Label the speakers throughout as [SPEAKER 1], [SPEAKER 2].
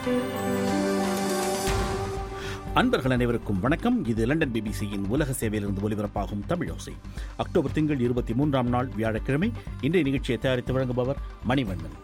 [SPEAKER 1] அன்பர்கள் அனைவருக்கும் வணக்கம் இது லண்டன் பிபிசியின் உலக சேவையிலிருந்து ஒலிபரப்பாகும் தமிழோசை அக்டோபர் திங்கள் இருபத்தி மூன்றாம் நாள் வியாழக்கிழமை இன்றைய நிகழ்ச்சியை தயாரித்து வழங்குபவர் மணிவண்ணன்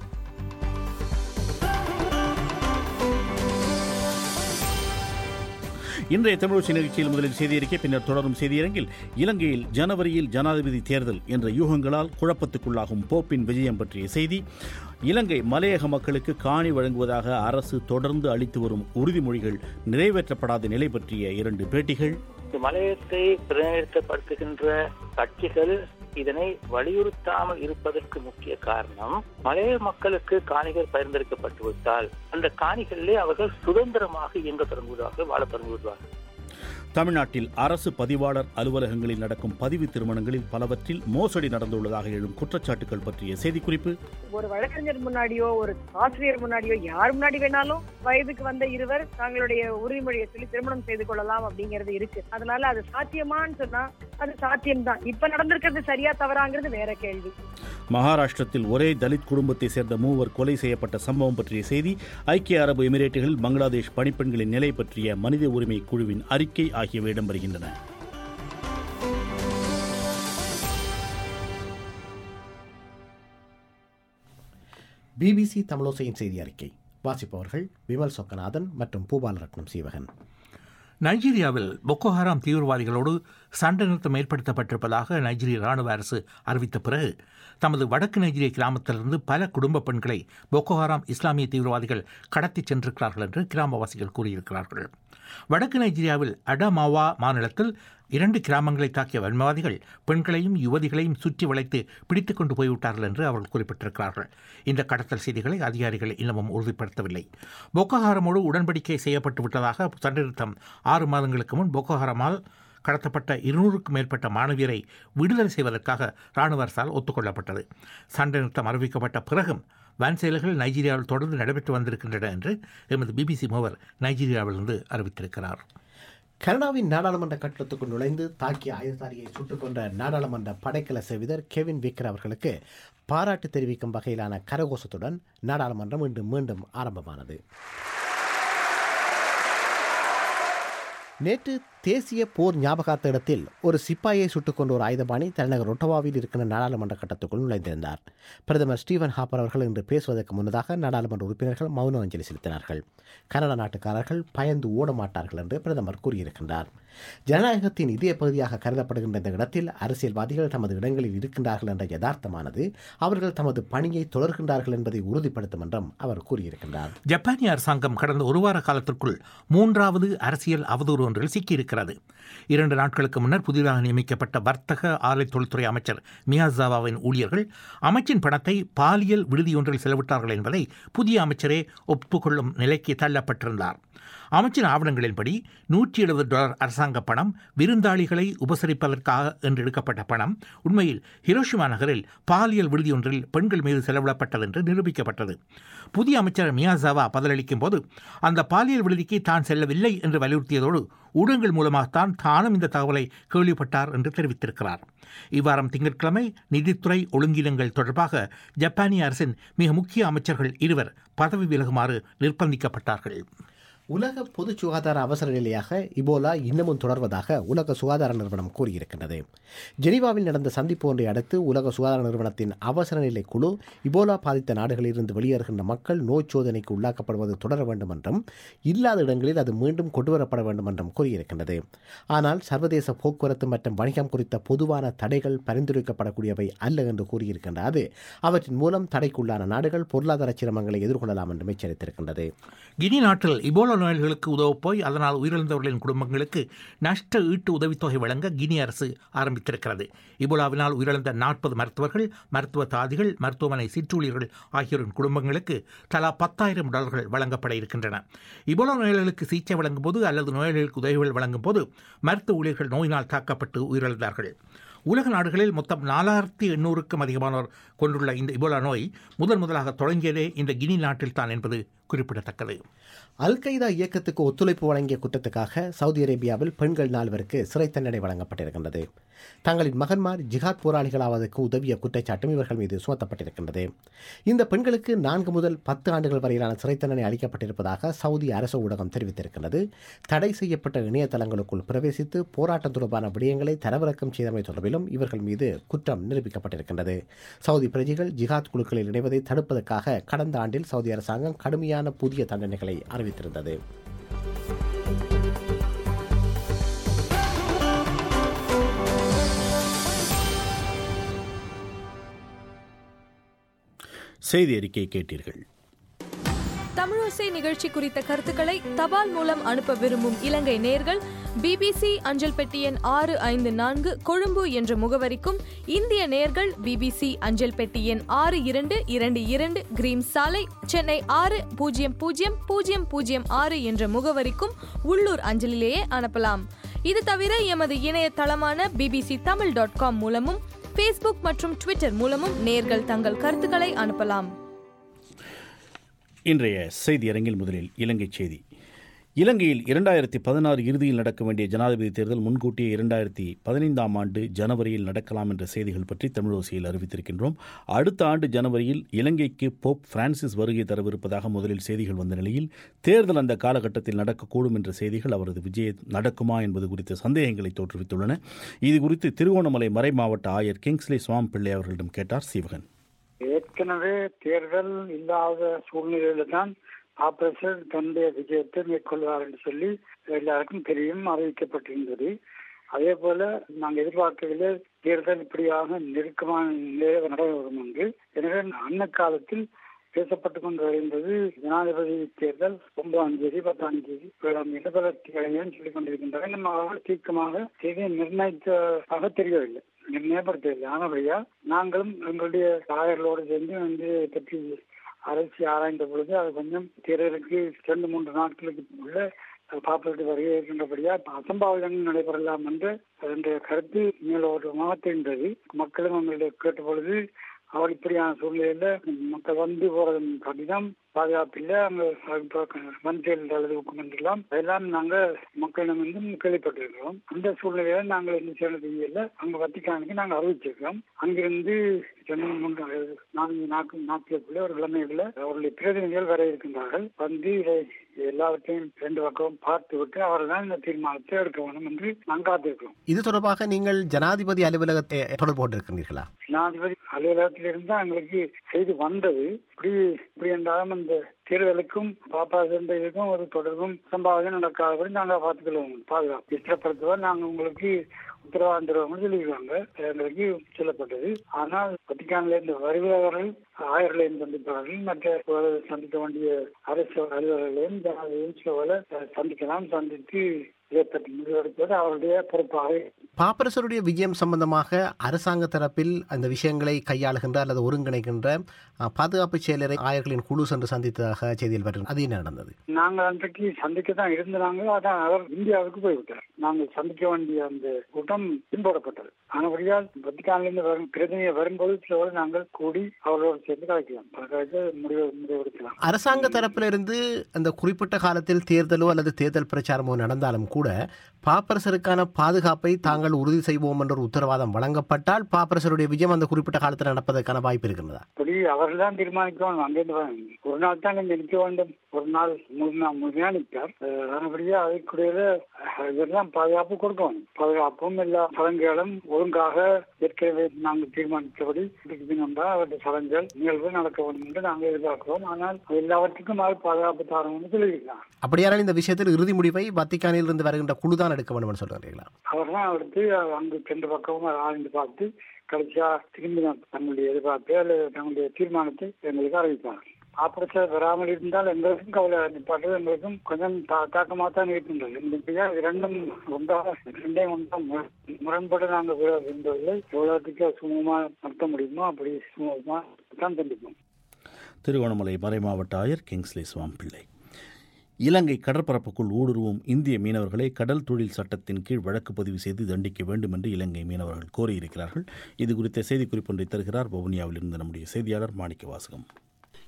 [SPEAKER 1] இன்றைய தமிழோசி நிகழ்ச்சியில் முதலில் செய்தியறிக்கை பின்னர் தொடரும் செய்தியரங்கில் இலங்கையில் ஜனவரியில் ஜனாதிபதி தேர்தல் என்ற யூகங்களால் குழப்பத்துக்குள்ளாகும் போப்பின் விஜயம் பற்றிய செய்தி இலங்கை மலையக மக்களுக்கு காணி வழங்குவதாக அரசு தொடர்ந்து அளித்து வரும் உறுதிமொழிகள் நிறைவேற்றப்படாத நிலை பற்றிய இரண்டு பேட்டிகள்
[SPEAKER 2] மலையத்தை பிரதிநிதித்துவப்படுத்துகின்ற கட்சிகள் இதனை வலியுறுத்தாமல் இருப்பதற்கு முக்கிய காரணம் மலைய மக்களுக்கு காணிகள் பரிந்துரைக்கப்பட்டு விட்டால் அந்த காணிகளிலே அவர்கள் சுதந்திரமாக இயங்க தொடங்குவதாக வாழ தொடங்குவதாக
[SPEAKER 1] தமிழ்நாட்டில் அரசு பதிவாளர் அலுவலகங்களில் நடக்கும் பதிவு திருமணங்களில் பலவற்றில் மோசடி நடந்துள்ளதாக எழும் குற்றச்சாட்டுகள் பற்றிய செய்திக்குறிப்பு
[SPEAKER 3] ஒரு வழக்கறிஞர் முன்னாடியோ ஒரு ஆசிரியர் முன்னாடியோ யார் முன்னாடி வேணாலும் வயதுக்கு வந்த இருவர் தங்களுடைய உறுதிமொழியை சொல்லி திருமணம் செய்து கொள்ளலாம் அப்படிங்கிறது இருக்கு அதனால அது சாத்தியமான்னு சொன்னா அது சாத்தியம்தான் இப்ப நடந்திருக்கிறது சரியா தவறாங்கிறது வேற கேள்வி
[SPEAKER 1] மகாராஷ்டிரத்தில் ஒரே தலித் குடும்பத்தை சேர்ந்த மூவர் கொலை செய்யப்பட்ட சம்பவம் பற்றிய செய்தி ஐக்கிய அரபு எமிரேட்டுகளில் பங்களாதேஷ் பணிப்பெண்களின் நிலை பற்றிய மனித உரிமை குழுவின் அறிக்கை ஆகியவை இடம்பெறுகின்றன
[SPEAKER 4] பிபிசி தமிழோசையின் செய்தி அறிக்கை வாசிப்பவர்கள் விமல் சொக்கநாதன் மற்றும் பூபாலரட்னம் சீவகன்
[SPEAKER 5] நைஜீரியாவில் பொக்கோ ஹராம் தீவிரவாதிகளோடு சண்டை நிறுத்தம் ஏற்படுத்தப்பட்டிருப்பதாக நைஜீரிய ராணுவ அரசு அறிவித்த பிறகு தமது வடக்கு நைஜீரிய கிராமத்திலிருந்து பல குடும்ப பெண்களை பொக்கோ ஹராம் இஸ்லாமிய தீவிரவாதிகள் கடத்திச் சென்றிருக்கிறார்கள் என்று கிராமவாசிகள் கூறியிருக்கிறார்கள் வடக்கு நைஜீரியாவில் அடமாவா மாநிலத்தில் இரண்டு கிராமங்களை தாக்கிய வன்மவாதிகள் பெண்களையும் யுவதிகளையும் சுற்றி வளைத்து பிடித்துக் கொண்டு போய்விட்டார்கள் என்று அவர்கள் குறிப்பிட்டிருக்கிறார்கள் இந்த கடத்தல் செய்திகளை அதிகாரிகள் இன்னமும் உறுதிப்படுத்தவில்லை பொக்கோஹாரமோடு உடன்படிக்கை செய்யப்பட்டு விட்டதாக சண்டநிறுத்தம் ஆறு மாதங்களுக்கு முன் பொக்கோஹாரமால் கடத்தப்பட்ட இருநூறுக்கும் மேற்பட்ட மாணவியரை விடுதலை செய்வதற்காக இராணுவ அரசால் ஒத்துக்கொள்ளப்பட்டது சண்டை நிறுத்தம் அறிவிக்கப்பட்ட பிறகும் வன் செயல்கள் நைஜீரியாவில் தொடர்ந்து நடைபெற்று வந்திருக்கின்றன என்று எமது பிபிசி மூவர் நைஜீரியாவிலிருந்து அறிவித்திருக்கிறார்
[SPEAKER 4] கனடாவின் நாடாளுமன்ற கட்டடத்துக்குள் நுழைந்து தாக்கிய ஆயுததாரியை சுட்டுக் கொண்ட நாடாளுமன்ற படைக்கல செவிதர் கெவின் விக்கர் அவர்களுக்கு பாராட்டு தெரிவிக்கும் வகையிலான கரகோஷத்துடன் நாடாளுமன்றம் இன்று மீண்டும் ஆரம்பமானது நேற்று தேசிய போர் ஞாபகார்த்த இடத்தில் ஒரு சிப்பாயை சுட்டுக் கொண்ட ஒரு ஆயுதபாணி தலைநகர் ஒட்டவாவில் இருக்கிற நாடாளுமன்ற கட்டத்துக்குள் நுழைந்திருந்தார் பிரதமர் ஸ்டீவன் ஹாப்பர் அவர்கள் இன்று பேசுவதற்கு முன்னதாக நாடாளுமன்ற உறுப்பினர்கள் மௌன அஞ்சலி செலுத்தினார்கள் கனடா நாட்டுக்காரர்கள் பயந்து ஓட மாட்டார்கள் என்று பிரதமர் கூறியிருக்கின்றார் ஜனநாயகத்தின் இதய பகுதியாக கருதப்படுகின்ற இந்த இடத்தில் அரசியல்வாதிகள் தமது இடங்களில் இருக்கின்றார்கள் என்ற யதார்த்தமானது அவர்கள் தமது பணியை தொடர்கின்றார்கள் என்பதை உறுதிப்படுத்தும் என்றும் அவர் கூறியிருக்கின்றார்
[SPEAKER 5] ஜப்பானிய அரசாங்கம் கடந்த ஒரு வார காலத்திற்குள் மூன்றாவது அரசியல் அவதூறு ஒன்றில் சிக்கியிருக்கிறது இரண்டு நாட்களுக்கு முன்னர் புதிதாக நியமிக்கப்பட்ட வர்த்தக ஆலை தொழில்துறை அமைச்சர் மியாசாவாவின் ஊழியர்கள் அமைச்சின் பணத்தை பாலியல் விடுதியொன்றில் செலவிட்டார்கள் என்பதை புதிய அமைச்சரே ஒப்புக்கொள்ளும் நிலைக்கு தள்ளப்பட்டிருந்தார் அமைச்சின் ஆவணங்களின்படி நூற்றி எழுபது டாலர் அரசாங்க பணம் விருந்தாளிகளை உபசரிப்பதற்காக என்று எடுக்கப்பட்ட பணம் உண்மையில் ஹிரோஷிமா நகரில் பாலியல் விடுதியொன்றில் பெண்கள் மீது செலவிடப்பட்டது என்று நிரூபிக்கப்பட்டது புதிய அமைச்சர் மியாசாவா பதிலளிக்கும் போது அந்த பாலியல் விடுதிக்கு தான் செல்லவில்லை என்று வலியுறுத்தியதோடு ஊடகங்கள் மூலமாகத்தான் தானும் இந்த தகவலை கேள்விப்பட்டார் என்று தெரிவித்திருக்கிறார் இவ்வாரம் திங்கட்கிழமை நிதித்துறை ஒழுங்கீனங்கள் தொடர்பாக ஜப்பானிய அரசின் மிக முக்கிய அமைச்சர்கள் இருவர் பதவி விலகுமாறு நிர்பந்திக்கப்பட்டார்கள்
[SPEAKER 4] உலக பொது சுகாதார அவசர நிலையாக இபோலா இன்னமும் தொடர்வதாக உலக சுகாதார நிறுவனம் கூறியிருக்கின்றது ஜெனீவாவில் நடந்த சந்திப்பு ஒன்றை அடுத்து உலக சுகாதார நிறுவனத்தின் அவசர நிலை குழு இபோலா பாதித்த நாடுகளிலிருந்து வெளியேறுகின்ற மக்கள் நோய் சோதனைக்கு உள்ளாக்கப்படுவது தொடர வேண்டும் என்றும் இல்லாத இடங்களில் அது மீண்டும் கொண்டுவரப்பட வேண்டும் என்றும் கூறியிருக்கின்றது ஆனால் சர்வதேச போக்குவரத்து மற்றும் வணிகம் குறித்த பொதுவான தடைகள் பரிந்துரைக்கப்படக்கூடியவை அல்ல என்று கூறியிருக்கின்ற அது அவற்றின் மூலம் தடைக்குள்ளான நாடுகள் பொருளாதார சிரமங்களை எதிர்கொள்ளலாம் என்று எச்சரித்திருக்கின்றது
[SPEAKER 5] கினி நாட்டில் இபோலா நோயாளிகளுக்கு உதவப் போய் அதனால் உயிரிழந்தவர்களின் குடும்பங்களுக்கு நஷ்ட ஈட்டு உதவித்தொகை வழங்க கினி அரசு ஆரம்பித்திருக்கிறது இபோலாவினால் உயிரிழந்த நாற்பது மருத்துவர்கள் மருத்துவ தாதிகள் மருத்துவமனை சிற்றூழியர்கள் ஆகியோரின் குடும்பங்களுக்கு தலா பத்தாயிரம் டாலர்கள் வழங்கப்பட இருக்கின்றன இபோலா நோயாளிகளுக்கு சிகிச்சை வழங்கும் போது அல்லது நோயாளிகளுக்கு உதவிகள் வழங்கும் போது மருத்துவ ஊழியர்கள் நோயினால் தாக்கப்பட்டு உயிரிழந்தார்கள் உலக நாடுகளில் மொத்தம் நாலாயிரத்தி எண்ணூறுக்கும் அதிகமானோர் கொண்டுள்ள இந்த இபோலா நோய் முதன் முதலாக தொடங்கியதே இந்த கினி நாட்டில் தான் என்பது குறிப்பிடத்தக்கது
[SPEAKER 4] அல் கைதா இயக்கத்துக்கு ஒத்துழைப்பு வழங்கிய குற்றத்துக்காக சவுதி அரேபியாவில் பெண்கள் நால்வருக்கு சிறை தண்டனை வழங்கப்பட்டிருக்கின்றது தங்களின் மகன்மார் ஜிஹாத் போராளிகளாவதற்கு உதவிய குற்றச்சாட்டும் இவர்கள் மீது சுமத்தப்பட்டிருக்கின்றது இந்த பெண்களுக்கு நான்கு முதல் பத்து ஆண்டுகள் வரையிலான சிறை தண்டனை அளிக்கப்பட்டிருப்பதாக சவுதி அரசு ஊடகம் தெரிவித்திருக்கிறது தடை செய்யப்பட்ட இணையதளங்களுக்குள் பிரவேசித்து போராட்டம் தொடர்பான விடயங்களை தரவிறக்கம் செய்தமை தொடர்பிலும் இவர்கள் மீது குற்றம் நிரூபிக்கப்பட்டிருக்கின்றது சவுதி பிரஜைகள் ஜிஹாத் குழுக்களில் இணைவதை தடுப்பதற்காக கடந்த ஆண்டில் சவுதி அரசாங்கம் கடுமையான புதிய தண்டனைகளை அறிவித்திருந்தது
[SPEAKER 1] செய்தி அறிக்கை கேட்டீர்கள்
[SPEAKER 6] தமிழோசை நிகழ்ச்சி குறித்த கருத்துக்களை தபால் மூலம் அனுப்ப விரும்பும் இலங்கை நேர்கள் பிபிசி அஞ்சல் பெட்டி எண் ஆறு ஐந்து நான்கு கொழும்பு என்ற முகவரிக்கும் இந்திய நேர்கள் பிபிசி அஞ்சல் பெட்டி எண் ஆறு இரண்டு இரண்டு இரண்டு கிரீம் சாலை சென்னை ஆறு பூஜ்ஜியம் பூஜ்ஜியம் பூஜ்ஜியம் பூஜ்ஜியம் ஆறு என்ற முகவரிக்கும் உள்ளூர் அஞ்சலிலேயே அனுப்பலாம் இது தவிர எமது இணையதளமான பிபிசி தமிழ் டாட் காம் மூலமும் ஃபேஸ்புக் மற்றும் ட்விட்டர் மூலமும் நேர்கள் தங்கள் கருத்துக்களை அனுப்பலாம்
[SPEAKER 1] இன்றைய செய்தி அரங்கில் முதலில் இலங்கை செய்தி இலங்கையில் இரண்டாயிரத்தி பதினாறு இறுதியில் நடக்க வேண்டிய ஜனாதிபதி தேர்தல் முன்கூட்டியே இரண்டாயிரத்தி பதினைந்தாம் ஆண்டு ஜனவரியில் நடக்கலாம் என்ற செய்திகள் பற்றி தமிழோசையில் அறிவித்திருக்கின்றோம் அடுத்த ஆண்டு ஜனவரியில் இலங்கைக்கு போப் பிரான்சிஸ் வருகை தரவிருப்பதாக முதலில் செய்திகள் வந்த நிலையில் தேர்தல் அந்த காலகட்டத்தில் நடக்கக்கூடும் என்ற செய்திகள் அவரது விஜய நடக்குமா என்பது குறித்த சந்தேகங்களை தோற்றுவித்துள்ளன இது குறித்து திருகோணமலை மறை மாவட்ட ஆயர் கிங்ஸ்லி சுவாம் பிள்ளை அவர்களிடம் கேட்டார் சீவகன்
[SPEAKER 7] ஏற்கனவே தேர்தல் இல்லாத சூழ்நிலையில தான் ஆபரேஷன் தன்னுடைய விஜயத்தை மேற்கொள்வார் என்று சொல்லி எல்லாருக்கும் தெரியும் அறிவிக்கப்பட்டிருந்தது அதே போல நாங்கள் எதிர்பார்க்கவில்லை தேர்தல் இப்படியாக நெருக்கமான நிலையை நடைபெறும் என்று எனவே அன்ன காலத்தில் பேசப்பட்டுக் கொண்டு வருகின்றது ஜனாதிபதி தேர்தல் ஒன்பதாம் தேதி பத்தாம் தேதி ஏழாம் தேதி பல தேதியும் சொல்லிக் கொண்டிருக்கின்றன நம்ம அவர்கள் தீர்க்கமாக தேதியை நிர்ணயித்ததாக தெரியவில்லை நிர்ணயப்படுத்தவில்லை ஆனபடியா நாங்களும் எங்களுடைய தாயர்களோடு சேர்ந்து வந்து பற்றி அரசு ஆராய்ந்த பொழுது அது கொஞ்சம் தேர்தலுக்கு இரண்டு மூன்று நாட்களுக்கு உள்ள பாப்புலர் வருகை இருக்கின்றபடியா அசம்பாவிதங்கள் நடைபெறலாம் என்று அதனுடைய கருத்து மேலோட்டமாக தெரிந்தது மக்களும் எங்களுடைய கேட்ட பொழுது அவர் இப்படியான சூழ்நிலையில மக்கள் வந்து போறது கடினம் பாதுகாப்பில்லை அங்க மஞ்சள் அல்லது என்றெல்லாம் அதெல்லாம் நாங்க மக்களிடமிருந்து கேள்விப்பட்டிருக்கிறோம் அந்த சூழ்நிலையில நாங்கள் என்ன செய்யறது இல்லை அங்க வத்திக்கானுக்கு நாங்க அறிவிச்சிருக்கோம் அங்கிருந்து ரெண்டு மூன்று நான்கு நாட்கள் நாட்களுக்குள்ளே ஒரு கிழமைக்குள்ள அவருடைய பிரதிநிதிகள் வர இருக்கின்றார்கள் வந்து இதை எல்லாவற்றையும் ரெண்டு பக்கம் பார்த்து விட்டு அவர்கள் தான் இந்த தீர்மானத்தை எடுக்க வேண்டும் என்று நாங்கள் காத்திருக்கிறோம்
[SPEAKER 4] இது தொடர்பாக நீங்கள் ஜனாதிபதி அலுவலகத்தை தொடர்பு கொண்டிருக்கிறீர்களா
[SPEAKER 7] ஜனாதிபதி அலுவலகத்திலிருந்து எங்களுக்கு செய்தி வந்தது இப்படி இப்படி என்றாலும் அந்த தேர்தலுக்கும் பாப்பா சேர்ந்ததுக்கும் ஒரு தொடர்பும் சம்பாவனை நடக்காதபடி நாங்கள் பார்த்துக்கொள்வோம் பாதுகாப்பு ஸ்திரப்படுத்துவோம் நாங்கள் உங்களுக்கு உத்தரவாதம் தருவோம்னு சொல்லியிருக்காங்க எங்களுக்கு சொல்லப்பட்டது ஆனால் வத்திக்கானில இருந்து வருகிறவர்கள் ஆயர்களையும் சந்திப்பார்கள் மற்ற சந்திக்க வேண்டிய அரசு அலுவலர்களையும் ஜனாதிபதியும் சில சந்திக்கலாம் சந்தித்து இதை பற்றி முடிவெடுப்பது அவருடைய பொறுப்பாக
[SPEAKER 4] பாப்பரசருடைய விஜயம் சம்பந்தமாக அரசாங்க தரப்பில் அந்த விஷயங்களை கையாளுகின்ற அல்லது ஒருங்கிணைக்கின்ற பாதுகாப்பு செயலரை ஆயர்களின் குழு சென்று சந்தித்ததாக செய்தியில் வருகிறது அது என்ன நடந்தது
[SPEAKER 7] நாங்கள் அன்றைக்கு சந்திக்க தான் இருந்தாங்க அதான் அவர் இந்தியாவுக்கு போய்விட்டார் நாங்கள் சந்திக்க வேண்டிய அந்த கூட்டம் பின்பற்றப்பட்டது ஆனபடியால் வத்திகானிலிருந்து வரும் பிரதிநிதியை வரும்போது சில நாங்கள் கூடி அவர்களோடு சேர்ந்து கலைக்கலாம் கலைக்க முடிவு முடிவெடுக்கலாம்
[SPEAKER 4] அரசாங்க தரப்பிலிருந்து அந்த குறிப்பிட்ட காலத்தில் தேர்தலோ அல்லது தேர்தல் பிரச்சாரமோ நடந்தாலும் கூட பாப்பரசருக்கான பாதுகாப்பை தாங்கள் உறுதி செய்வோம் என்ற ஒரு உத்தரவாதம் வழங்கப்பட்டால் பாப்பரசருடைய விஜயம் அந்த குறிப்பிட்ட காலத்தில் நடப்பதற்கான வாய்ப்பு இருக்கின்றதா
[SPEAKER 7] அப்படி அவர்கள் தான் தீர்மானிக்கணும் அங்கிருந்து ஒரு நாள் தான் இங்க நிற்க வேண்டும் ஒரு நாள் மூணு நாள் முழுமையா நிற்பார் அதன்படியே அதற்குரிய இதெல்லாம் பாதுகாப்பு கொடுக்கணும் பாதுகாப்பும் எல்லா சடங்குகளும் ஒழுங்காக ஏற்கனவே நாங்கள் தீர்மானித்தபடி தினம்தான் அவருடைய சடங்குகள் நிகழ்வு நடக்க வேண்டும் என்று நாங்கள் எதிர்பார்க்கிறோம் ஆனால் எல்லாவற்றுக்கும் அவர் பாதுகாப்பு தாரணும்னு சொல்லியிருக்காங்க
[SPEAKER 4] அப்படியானால் இந்த விஷயத்தில் இறுதி முடிவை வத்திக்கானில் இருந்து வருகின்ற குழு தான் எடுக்க வேண்டும் சொல்றீங்களா
[SPEAKER 7] அவர் தான் எடுத்து அங்கு ரெண்டு பக்கமும் ஆழ்ந்து பார்த்து கடைசியா திரும்பி தங்களுடைய எதிர்பார்ப்பை அல்லது தங்களுடைய தீர்மானத்தை எங்களுக்கு அறிவிப்பாங்க ஆபரேஷன் வராமல் இருந்தால் எங்களுக்கும் கவலை நிப்பாட்டு எங்களுக்கும் கொஞ்சம் தாக்கமாக தான் இருக்கின்றது இரண்டும் ஒன்றாக ரெண்டையும் ஒன்றாக முரண்பட நாங்கள் விரும்பவில்லை எவ்வளவுக்கு சுமூகமா நடத்த முடியுமோ அப்படி சுமூகமா தான் சந்திப்போம்
[SPEAKER 1] திருகோணமலை மறைமாவட்ட ஆயர் கிங்ஸ்லி சுவாம் பிள்ளை இலங்கை கடற்பரப்புக்குள் ஊடுருவும் இந்திய மீனவர்களை கடல் தொழில் சட்டத்தின் கீழ் வழக்கு பதிவு செய்து தண்டிக்க வேண்டும் என்று இலங்கை மீனவர்கள் கோரியிருக்கிறார்கள் இது குறித்த செய்திக்குறிப்பொன்றை தருகிறார் வவுனியாவிலிருந்து நம்முடைய செய்தியாளர் மாணிக்க வாசகம்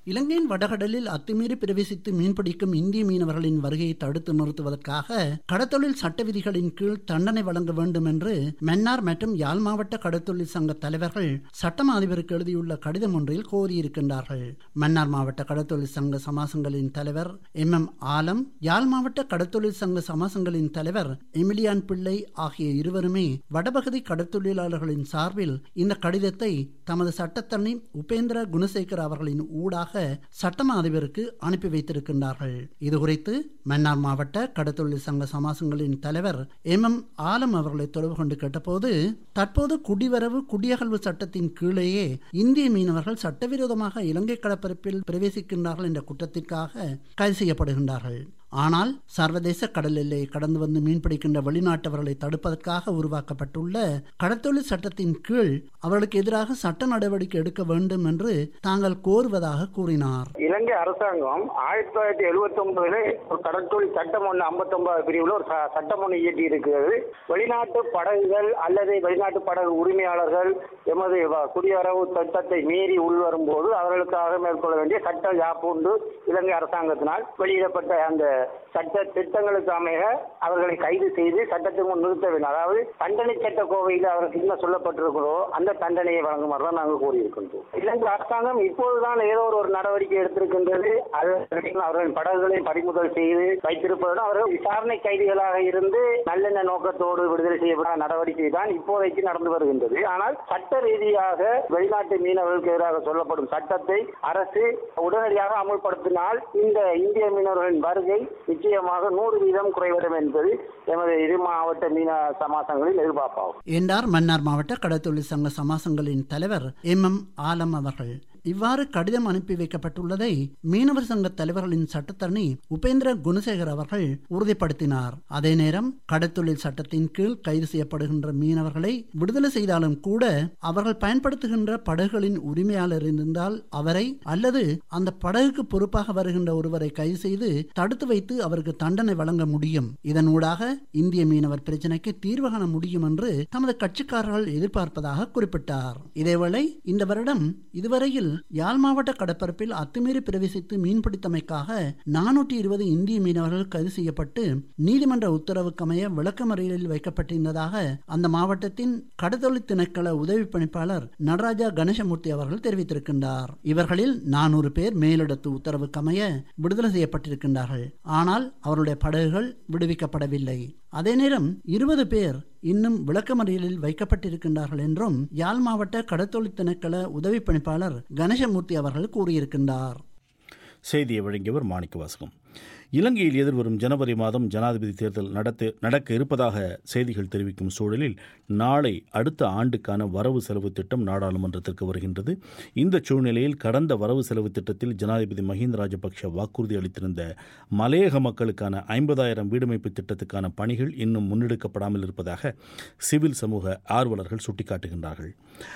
[SPEAKER 8] இலங்கையின் வடகடலில் அத்துமீறி பிரவேசித்து மீன்பிடிக்கும் இந்திய மீனவர்களின் வருகையை தடுத்து நிறுத்துவதற்காக கடத்தொழில் சட்ட விதிகளின் கீழ் தண்டனை வழங்க வேண்டும் என்று மன்னார் மற்றும் யாழ் மாவட்ட கடத்தொழில் சங்க தலைவர்கள் சட்டமா அதிபருக்கு எழுதியுள்ள கடிதம் ஒன்றில் கோரியிருக்கின்றார்கள் மன்னார் மாவட்ட கடத்தொழில் சங்க சமாசங்களின் தலைவர் எம் எம் ஆலம் யாழ் மாவட்ட கடத்தொழில் சங்க சமாசங்களின் தலைவர் எமிலியான் பிள்ளை ஆகிய இருவருமே வடபகுதி கடத்தொழிலாளர்களின் சார்பில் இந்த கடிதத்தை தமது சட்டத்தரணி உபேந்திர குணசேகர் அவர்களின் ஊடாக சட்டமா அதிபருக்கு அனுப்பி வைத்திருக்கின்றார்கள் இதுகுறித்து மன்னார் மாவட்ட கடத்தொழில் சங்க சமாசங்களின் தலைவர் எம் எம் ஆலம் அவர்களை தொடர்பு கொண்டு கேட்டபோது தற்போது குடிவரவு குடியகல்வு சட்டத்தின் கீழேயே இந்திய மீனவர்கள் சட்டவிரோதமாக இலங்கை கடற்பரப்பில் பிரவேசிக்கின்றார்கள் என்ற குற்றத்திற்காக கைது செய்யப்படுகின்றார்கள் ஆனால் சர்வதேச கடல் எல்லையை கடந்து வந்து மீன்பிடிக்கின்ற வெளிநாட்டவர்களை தடுப்பதற்காக உருவாக்கப்பட்டுள்ள கடத்தொழில் சட்டத்தின் கீழ் அவர்களுக்கு எதிராக சட்ட நடவடிக்கை எடுக்க வேண்டும் என்று தாங்கள் கோருவதாக கூறினார்
[SPEAKER 9] இலங்கை அரசாங்கம் ஆயிரத்தி தொள்ளாயிரத்தி எழுபத்தி ஒன்பதுல ஒரு கடற்தொழில் சட்டம் ஒன்று ஐம்பத்தி ஒன்பது பிரிவுல ஒரு ச- சட்டம் ஒன்று இயற்றி இருக்கிறது வெளிநாட்டு படகுகள் அல்லது வெளிநாட்டு படகு உரிமையாளர்கள் எமது வ- குடியரவு சட்டத்தை மீறி உள்வரும் போது அவர்களுக்காக மேற்கொள்ள வேண்டிய சட்ட யாப்பு உண்டு இலங்கை அரசாங்கத்தினால் வெளியிடப்பட்ட அந்த சட்ட திட்டங்களுக்கு அமைய அவர்களை கைது செய்து சட்டத்திற்கு முன் நிறுத்த வேண்டும் அதாவது தண்டனை சட்ட கோவையில் அவருக்கு என்ன சொல்லப்பட்டிருக்கிறோ அந்த தண்டனையை வழங்குமாறு தான் நாங்கள் கூறியிருக்கின்றோம் இலங்கை அரசாங்கம் இப்போதுதான் ஏதோ ஒரு ஒரு நடவடிக்கை எடுத்திருக்கின்றது அது அவர்களின் படகுகளை பறிமுதல் செய்து வைத்திருப்பதுடன் அவர்கள் விசாரணை கைதிகளாக இருந்து நல்லெண்ண நோக்கத்தோடு விடுதலை செய்யப்பட்ட நடவடிக்கை தான் இப்போதைக்கு நடந்து வருகின்றது ஆனால் சட்ட ரீதியாக வெளிநாட்டு மீனவர்களுக்கு எதிராக சொல்லப்படும் சட்டத்தை அரசு உடனடியாக அமுல்படுத்தினால் இந்த இந்திய மீனவர்களின் வருகை நிச்சயமாக நூறு வீதம் குறைவிடும் என்பது எமது இரு மாவட்ட மீன சமாசங்களின் எதிர்பார்ப்பாகும்
[SPEAKER 8] என்றார் மன்னார் மாவட்ட கடத்தொழில் சங்க சமாசங்களின் தலைவர் எம் எம் ஆலம் அவர்கள் இவ்வாறு கடிதம் அனுப்பி வைக்கப்பட்டுள்ளதை மீனவர் சங்க தலைவர்களின் சட்டத்தரணி உபேந்திர குணசேகர் அவர்கள் உறுதிப்படுத்தினார் அதே நேரம் கடத்தொழில் சட்டத்தின் கீழ் கைது செய்யப்படுகின்ற மீனவர்களை விடுதலை செய்தாலும் கூட அவர்கள் பயன்படுத்துகின்ற படகுகளின் உரிமையாளர் இருந்தால் அவரை அல்லது அந்த படகுக்கு பொறுப்பாக வருகின்ற ஒருவரை கைது செய்து தடுத்து வைத்து அவருக்கு தண்டனை வழங்க முடியும் இதன் ஊடாக இந்திய மீனவர் பிரச்சினைக்கு தீர்வு காண முடியும் என்று தமது கட்சிக்காரர்கள் எதிர்பார்ப்பதாக குறிப்பிட்டார் இதேவேளை இந்த வருடம் இதுவரையில் யாழ் மாவட்ட கடற்பரப்பில் அத்துமீறி பிரவேசித்து மீன்பிடித்தமைக்காக நானூற்றி இருபது இந்திய மீனவர்கள் கைது செய்யப்பட்டு நீதிமன்ற உத்தரவுக்கமைய விளக்கமறியலில் வைக்கப்பட்டிருந்ததாக அந்த மாவட்டத்தின் கடத்தொழில் திணைக்கள உதவி பணிப்பாளர் நடராஜா கணேசமூர்த்தி அவர்கள் தெரிவித்திருக்கின்றார் இவர்களில் நானூறு பேர் மேலிடத்து உத்தரவுக்கமைய விடுதலை செய்யப்பட்டிருக்கின்றார்கள் ஆனால் அவருடைய படகுகள் விடுவிக்கப்படவில்லை அதே நேரம் இருபது பேர் இன்னும் விளக்கமறியலில் வைக்கப்பட்டிருக்கின்றார்கள் என்றும் யாழ் மாவட்ட கடத்தொழில் திணைக்கள உதவி பணிப்பாளர் கணேசமூர்த்தி அவர்கள் கூறியிருக்கின்றார்
[SPEAKER 1] செய்தியை வழங்கியவர் மாணிக்கவாசகம் இலங்கையில் எதிர்வரும் ஜனவரி மாதம் ஜனாதிபதி தேர்தல் நடத்த நடக்க இருப்பதாக செய்திகள் தெரிவிக்கும் சூழலில் நாளை அடுத்த ஆண்டுக்கான வரவு செலவு திட்டம் நாடாளுமன்றத்திற்கு வருகின்றது இந்த சூழ்நிலையில் கடந்த வரவு செலவு திட்டத்தில் ஜனாதிபதி மஹிந்த ராஜபக்ஷ வாக்குறுதி அளித்திருந்த மலையக மக்களுக்கான ஐம்பதாயிரம் வீடமைப்பு திட்டத்துக்கான பணிகள் இன்னும் முன்னெடுக்கப்படாமல் இருப்பதாக சிவில் சமூக ஆர்வலர்கள் சுட்டிக்காட்டுகின்றார்கள்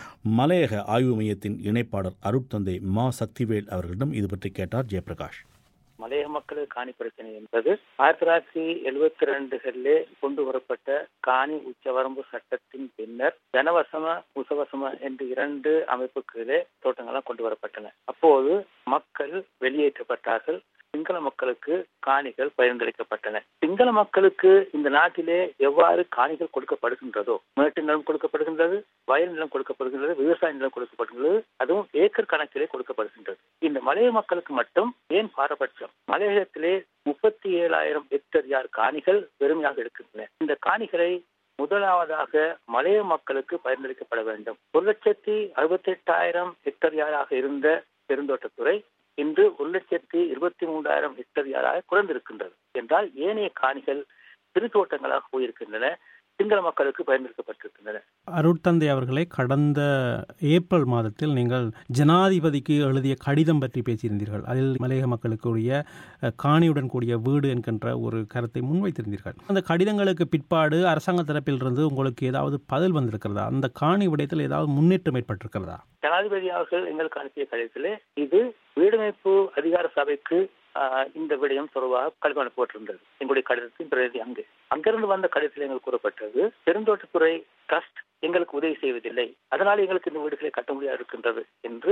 [SPEAKER 1] மலையக ஆய்வு மையத்தின் இணைப்பாளர் அருட்தந்தை மா சக்திவேல் அவர்களிடம் இது பற்றி கேட்டார் ஜெயபிரகாஷ்
[SPEAKER 2] மலையக மக்களுக்கு காணி பிரச்சனை என்பது ஆயிரத்தி தொள்ளாயிரத்தி எழுபத்தி ரெண்டுகளிலே கொண்டு வரப்பட்ட காணி உச்சவரம்பு சட்டத்தின் பின்னர் ஜனவசம உசவசம என்று இரண்டு அமைப்புகளிலே தோட்டங்கள்லாம் கொண்டு வரப்பட்டன அப்போது மக்கள் வெளியேற்றப்பட்டார்கள் சிங்கள மக்களுக்கு காணிகள் பகிர்ந்தளிக்கப்பட்டன சிங்கள மக்களுக்கு இந்த நாட்டிலே எவ்வாறு காணிகள் கொடுக்கப்படுகின்றதோ மேட்டு நிலம் கொடுக்கப்படுகின்றது வயல் நிலம் கொடுக்கப்படுகின்றது விவசாய நிலம் கொடுக்கப்படுகின்றது அதுவும் ஏக்கர் கணக்கிலே கொடுக்கப்படுகின்றது இந்த மலைய மக்களுக்கு மட்டும் ஏன் பாரபட்சம் மலையகத்திலே முப்பத்தி ஏழாயிரம் ஹெக்டர் யார் காணிகள் வெறுமையாக இருக்கின்றன இந்த காணிகளை முதலாவதாக மலைய மக்களுக்கு பரிந்துரைக்கப்பட வேண்டும் ஒரு லட்சத்தி அறுபத்தி எட்டாயிரம் ஹெக்டர் யாராக இருந்த பெருந்தோட்டத்துறை இன்று ஒரு லட்சத்தி இருபத்தி மூன்றாயிரம் ஹெக்டர் யாராக குறைந்திருக்கின்றது என்றால் ஏனைய காணிகள் சிறு தோட்டங்களாக போயிருக்கின்றன சிங்கள மக்களுக்கு பயன்படுத்தப்பட்டிருக்கின்றன
[SPEAKER 10] அருட்தந்தை அவர்களை கடந்த ஏப்ரல் மாதத்தில் நீங்கள் ஜனாதிபதிக்கு எழுதிய கடிதம் பற்றி பேசியிருந்தீர்கள் அதில் மலையக மக்களுக்குரிய அஹ், காணியுடன் கூடிய வீடு என்கின்ற ஒரு கருத்தை முன்வைத்திருந்தீர்கள் அந்த கடிதங்களுக்கு பிற்பாடு அரசாங்க தரப்பிலிருந்து உங்களுக்கு ஏதாவது பதில் வந்திருக்கிறதா அந்த காணி விடயத்தில் ஏதாவது முன்னேற்றம் ஏற்பட்டிருக்கிறதா
[SPEAKER 2] ஜனாதிபதி அவர்கள் எங்களுக்கு அனுப்பிய கடிதத்திலே இது வீடமைப்பு அதிகார சபைக்கு ஆஹ், இந்த விடயம் தொடர்பாக கடிதம் அனுப்பப்பட்டிருந்தது எங்களுடைய கடிதத்தின் பிரதி அங்கு அங்கிருந்து வந்த கடிதத்தில் எங்களுக்கு கூறப்பட்டது பெருந்தோட்டத்துறை ட்ரஸ்ட் எங்களுக்கு உதவி செய்வதில்லை அதனால் எங்களுக்கு இந்த வீடுகளை கட்ட முடியாது இருக்கின்றது என்று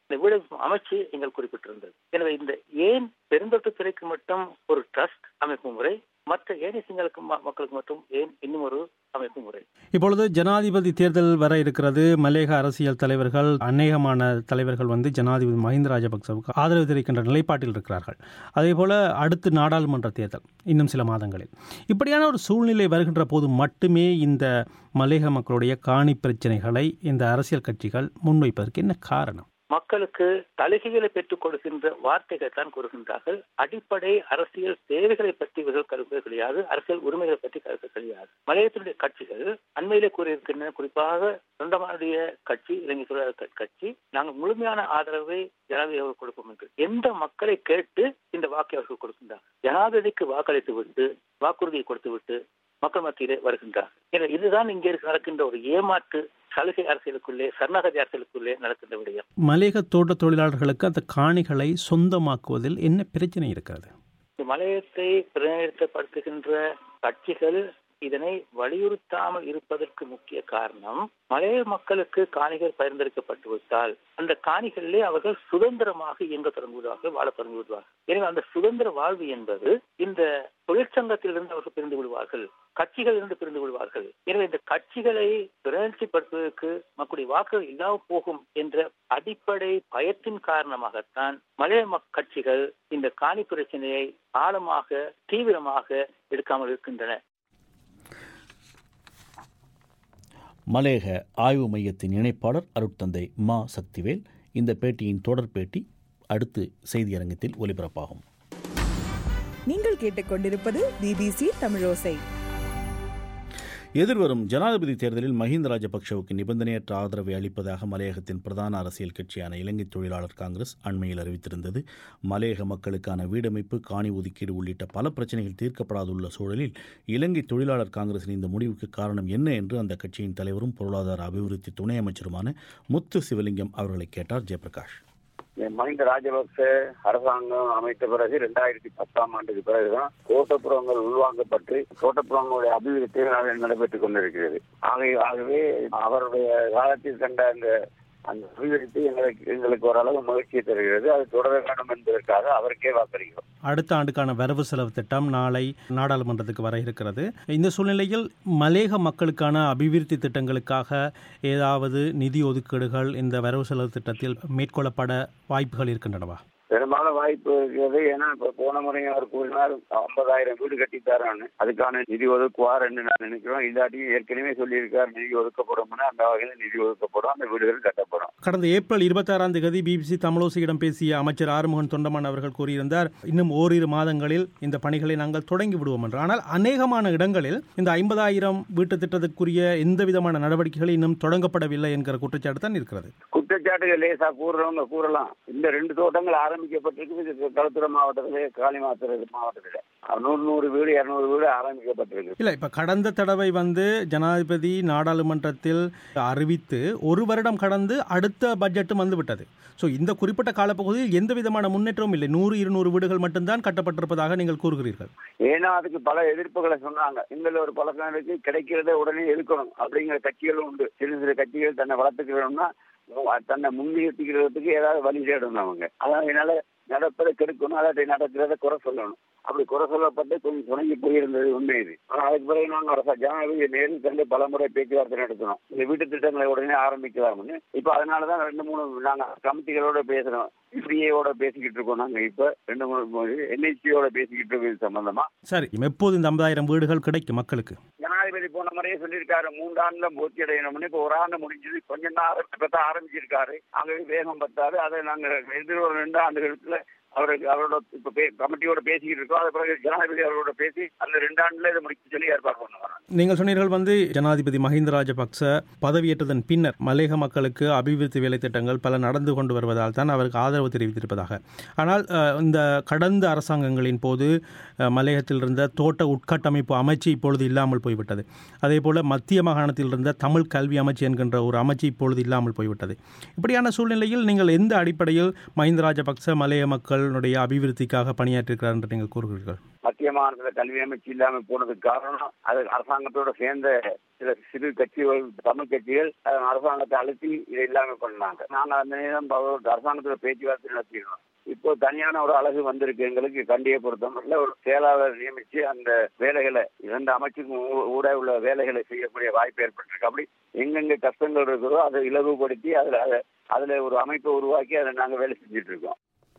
[SPEAKER 2] இந்த வீடு அமைச்சு எங்கள் குறிப்பிட்டிருந்தது எனவே இந்த ஏன் பெருந்தொட்டு துறைக்கு மட்டும் ஒரு ட்ரஸ்ட் அமைப்பு முறை மற்ற ஏனைய சிங்களுக்கு ம- மக்களுக்கு மட்டும் ஏன் இன்னும் ஒரு அமைப்பு முறை
[SPEAKER 10] இப்பொழுது ஜனாதிபதி தேர்தல் வர இருக்கிறது மலேக அரசியல் தலைவர்கள் அநேகமான தலைவர்கள் வந்து ஜனாதிபதி மஹிந்த ராஜபக்சவுக்கு ஆதரவு தெரிவிக்கின்ற நிலைப்பாட்டில் இருக்கிறார்கள் அதேபோல அடுத்து நாடாளுமன்ற தேர்தல் இன்னும் சில மாதங்களில் இப்படியான ஒரு சூழ்நிலை வருகின்ற போது மட்டுமே இந்த மலேக மக்களுடைய காணி பிரச்சனைகளை இந்த அரசியல் கட்சிகள் முன்வைப்பதற்கு என்ன காரணம்
[SPEAKER 2] மக்களுக்கு சலுகைகளை பெற்றுக் கொடுக்கின்ற வார்த்தைகள் தான் கூறுகின்றார்கள் அடிப்படை அரசியல் தேவைகளை பற்றி இவர்கள் கருத்து கிடையாது அரசியல் உரிமைகளை பற்றி கருத்து கிடையாது மலையத்தினுடைய கட்சிகள் அண்மையிலே கூறியிருக்கின்றன குறிப்பாக சொந்தமானுடைய கட்சி இலங்கை தொழிலாளர் க- கட்சி நாங்கள் முழுமையான ஆதரவை ஜனாதிபதி அவர்கள் கொடுப்போம் என்று எந்த மக்களை கேட்டு இந்த வாக்கை அவர்கள் கொடுக்கின்றார் ஜனாதிபதிக்கு வாக்களித்து விட்டு வாக்குறுதியை கொடுத்து விட்டு மக்கள் மத்தியிலே வருகின்றார் எனவே இதுதான் இங்கே இருக்க- நடக்கின்ற ஒரு ஏமாற்று சலுகை அரசியலுக்குள்ளே சரணாகதி அரசியலுக்குள்ளே நடக்கின்ற விடயம்
[SPEAKER 10] மலேக தோட்ட தொழிலாளர்களுக்கு அந்த காணிகளை சொந்தமாக்குவதில் என்ன பிரச்சனை இருக்கிறது
[SPEAKER 2] இந்த மலையத்தை பிரதிநிதித்துவப்படுத்துகின்ற கட்சிகள் இதனை வலியுறுத்தாமல் இருப்பதற்கு முக்கிய காரணம் மலைய மக்களுக்கு காணிகள் பரிந்துரைக்கப்பட்டு விட்டால் அந்த காணிகளிலே அவர்கள் சுதந்திரமாக இயங்க தொடங்குவதாக வாழ தொடங்கி விடுவார்கள் எனவே அந்த சுதந்திர வாழ்வு என்பது இந்த தொழிற்சங்கத்திலிருந்து அவர்கள் பிரிந்து விடுவார்கள் கட்சிகள் இருந்து பிரிந்து விடுவார்கள் எனவே இந்த கட்சிகளை பிரதிநிதிப்படுத்துவதற்கு மக்களுடைய வாக்குகள் இல்லாமல் போகும் என்ற அடிப்படை பயத்தின் காரணமாகத்தான் மலைய மக் கட்சிகள் இந்த காணி பிரச்சனையை ஆழமாக தீவிரமாக எடுக்காமல் இருக்கின்றன
[SPEAKER 1] மலேக ஆய்வு மையத்தின் இணைப்பாளர் அருட்தந்தை மா சக்திவேல் இந்த பேட்டியின் தொடர் பேட்டி அடுத்து செய்தியரங்கத்தில் ஒலிபரப்பாகும்
[SPEAKER 11] நீங்கள் கேட்டுக்கொண்டிருப்பது பிபிசி தமிழோசை
[SPEAKER 1] எதிர்வரும் ஜனாதிபதி தேர்தலில் மஹிந்த ராஜபக்ஷவுக்கு நிபந்தனையற்ற ஆதரவை அளிப்பதாக மலையகத்தின் பிரதான அரசியல் கட்சியான இலங்கை தொழிலாளர் காங்கிரஸ் அண்மையில் அறிவித்திருந்தது மலையக மக்களுக்கான வீடமைப்பு காணி ஒதுக்கீடு உள்ளிட்ட பல பிரச்சனைகள் தீர்க்கப்படாதுள்ள சூழலில் இலங்கை தொழிலாளர் காங்கிரசின் இந்த முடிவுக்கு காரணம் என்ன என்று அந்த கட்சியின் தலைவரும் பொருளாதார அபிவிருத்தி துணை அமைச்சருமான முத்து சிவலிங்கம் அவர்களை கேட்டார் ஜெயபிரகாஷ்
[SPEAKER 12] மஹிந்த ராஜபக்ச அரசாங்கம் அமைத்த பிறகு ரெண்டாயிரத்தி பத்தாம் ஆண்டுக்கு பிறகுதான் தோட்டப்புறங்கள் உள்வாங்கப்பட்டு தோட்டப்புறங்களுடைய அபிவிருத்தி நடைபெற்றுக் கொண்டிருக்கிறது ஆகவே ஆகவே அவருடைய காலத்தில் கண்ட அந்த அந்த அபிவிருத்தி எங்களுக்கு எங்களுக்கு ஓரளவு மகிழ்ச்சியை தருகிறது அது தொடர வேண்டும் என்பதற்காக அவருக்கே வாக்களிக்கிறோம்
[SPEAKER 10] அடுத்த ஆண்டுக்கான வரவு செலவு திட்டம் நாளை நாடாளுமன்றத்துக்கு வர இருக்கிறது இந்த சூழ்நிலையில் மலேக மக்களுக்கான அபிவிருத்தி திட்டங்களுக்காக ஏதாவது நிதி ஒதுக்கீடுகள் இந்த வரவு செலவு திட்டத்தில் மேற்கொள்ளப்பட வாய்ப்புகள் இருக்கின்றனவா
[SPEAKER 12] பெரும்பாலும் வாய்ப்பு இருக்கிறது ஏன்னா இப்ப போன முறையும் அவர் கூறினார் ஐம்பதாயிரம் வீடு கட்டித்தாரான்னு அதுக்கான நிதி ஒதுக்குவார் என்று நான் நினைக்கிறோம் இல்லாட்டி ஏற்கனவே சொல்லியிருக்கார் நிதி ஒதுக்கப்படும் அந்த வகையில் நிதி ஒதுக்கப்படும் அந்த வீடுகள் கட்டப்படும்
[SPEAKER 10] கடந்த ஏப்ரல் இருபத்தாறாம் தேதி பிபிசி தமிழோசியிடம் பேசிய அமைச்சர் ஆறுமுகன் தொண்டமான் அவர்கள் கூறியிருந்தார் இன்னும் ஓரிரு மாதங்களில் இந்த பணிகளை நாங்கள் தொடங்கி விடுவோம் என்று ஆனால் அநேகமான இடங்களில் இந்த ஐம்பதாயிரம் வீட்டு திட்டத்துக்குரிய எந்த விதமான நடவடிக்கைகள் இன்னும் தொடங்கப்படவில்லை என்கிற குற்றச்சாட்டு தான் இருக்கிறது
[SPEAKER 12] குற்றச்சாட்டுகள் லேசா கூறுறவங்க கூறலாம் இந்த ரெண்டு தோட்டங்கள் ஆரம்பிக்கப்பட்டிருக்கு களத்துறை மாவட்டத்திலே காலி மாத்திர மாவட்டத்தில் நூறு நூறு வீடு இருநூறு வீடு ஆரம்பிக்கப்பட்டிருக்கு
[SPEAKER 10] இல்ல இப்ப கடந்த தடவை வந்து ஜனாதிபதி நாடாளுமன்றத்தில் அறிவித்து ஒரு வருடம் கடந்து அடுத்த பட்ஜெட்டும் வந்து விட்டது ஸோ இந்த குறிப்பிட்ட காலப்பகுதியில் எந்த விதமான முன்னேற்றமும் இல்லை நூறு இருநூறு வீடுகள் மட்டும்தான் கட்டப்பட்டிருப்பதாக நீங்கள் கூறுகிறீர்கள்
[SPEAKER 12] ஏன்னா அதுக்கு பல எதிர்ப்புகளை சொன்னாங்க எங்கள ஒரு பழக்கம் இருக்கு கிடைக்கிறத உடனே எடுக்கணும் அப்படிங்கிற கட்சிகளும் உண்டு சிறு சிறு கட்சிகள் தன்னை வளர்த்துக்கிறோம்னா தன்னை முன்னிறுத்திக்கிறதுக்கு ஏதாவது வழி தேடணும் அவங்க அதான் என்னால நடப்பதை கெடுக்கணும் அதை நடக்கிறத குறை சொல்லணும் அப்படி குறை சொல்லப்பட்டு கொஞ்சம் சுணங்கி போயிருந்தது உண்மை இது ஆனா அதுக்கு பிறகு நாங்க அரசா ஜனாதிபதி நேரில் கண்டு பல முறை பேச்சுவார்த்தை நடத்தினோம் இந்த வீட்டு திட்டங்களை உடனே ஆரம்பிக்கலாம்னு இப்ப அதனாலதான் ரெண்டு மூணு நாங்க கமிட்டிகளோட பேசுறோம் சிபிஐயோட பேசிக்கிட்டு இருக்கோம் நாங்க இப்ப ரெண்டு மூணு என்ஐசியோட பேசிக்கிட்டு இருக்கோம் இது சம்பந்தமா
[SPEAKER 10] சரி எப்போது இந்த ஐம்பதாயிரம் வீடுகள் கிடைக்கும் மக்களுக்கு
[SPEAKER 12] ஜனாதிபதி போன முறையே சொல்லியிருக்காரு மூன்றாண்டுல பூர்த்தி அடையணும்னு இப்ப ஒரு ஆண்டு முடிஞ்சது கொஞ்சம் தான் இப்பதான் ஆரம்பிச்சிருக்காரு ஆகவே வேகம் பத்தாது அதை நாங்க எதிர் ஒரு ரெண்டு ஆண்டுகளுக்குள்ள அவருக்கு அவரோட இப்ப கமிட்டியோட பேசிக்கிட்டு இருக்கோம் அது பிறகு ஜனாதிபதி அவரோட பேசி அந்த ரெண்டு ஆண்டுல இதை முடிக்க சொல்லி ஏற்பாடு பண்ணுவாங்க
[SPEAKER 10] நீங்கள் சொன்னீர்கள் வந்து ஜனாதிபதி மஹிந்த ராஜபக்ச பதவியேற்றதன் பின்னர் மலேக மக்களுக்கு அபிவிருத்தி வேலை திட்டங்கள் பல நடந்து கொண்டு வருவதால் தான் அவருக்கு ஆதரவு தெரிவித்திருப்பதாக ஆனால் இந்த கடந்த அரசாங்கங்களின் போது மலையகத்தில் இருந்த தோட்ட உட்கட்டமைப்பு அமைச்சு இப்பொழுது இல்லாமல் போய்விட்டது அதே போல மத்திய மாகாணத்தில் இருந்த தமிழ் கல்வி அமைச்சு என்கின்ற ஒரு அமைச்சு இப்பொழுது இல்லாமல் போய்விட்டது இப்படியான சூழ்நிலையில் நீங்கள் எந்த அடிப்படையில் மஹிந்த ராஜபக்ச மலைய மக்கள் மக்களுடைய அபிவிருத்திக்காக பணியாற்றிருக்கிறார் என்று நீங்கள் கூறுகிறீர்கள்
[SPEAKER 12] மத்திய மாநில கல்வி அமைச்சு இல்லாம போனதுக்கு காரணம் அது அரசாங்கத்தோட சேர்ந்த சில சிறு கட்சிகள் தமிழ் கட்சிகள் அஹ், அரசாங்கத்தை அழுத்தி இதை இல்லாம பண்ணாங்க நாங்க அந்த நேரம் ப- அரசாங்கத்தோட பேச்சுவார்த்தை நடத்திடுறோம் இப்போ தனியான ஒரு அழகு வந்திருக்கு எங்களுக்கு கண்டியை பொறுத்தமட்டில் ஒரு செயலாளர் நியமிச்சு அந்த வேலைகளை இரண்டு அமைச்சுக்கும் ஊ- ஊட உள்ள வேலைகளை செய்யக்கூடிய வாய்ப்பு ஏற்பட்டிருக்கு அப்படி எங்கெங்க கஷ்டங்கள் இருக்கிறதோ அதை இலகுபடுத்தி அதுல அதை அதுல ஒரு அமைப்பை உருவாக்கி அதை நாங்க வேலை செஞ்சுட்டு இருக்கோம்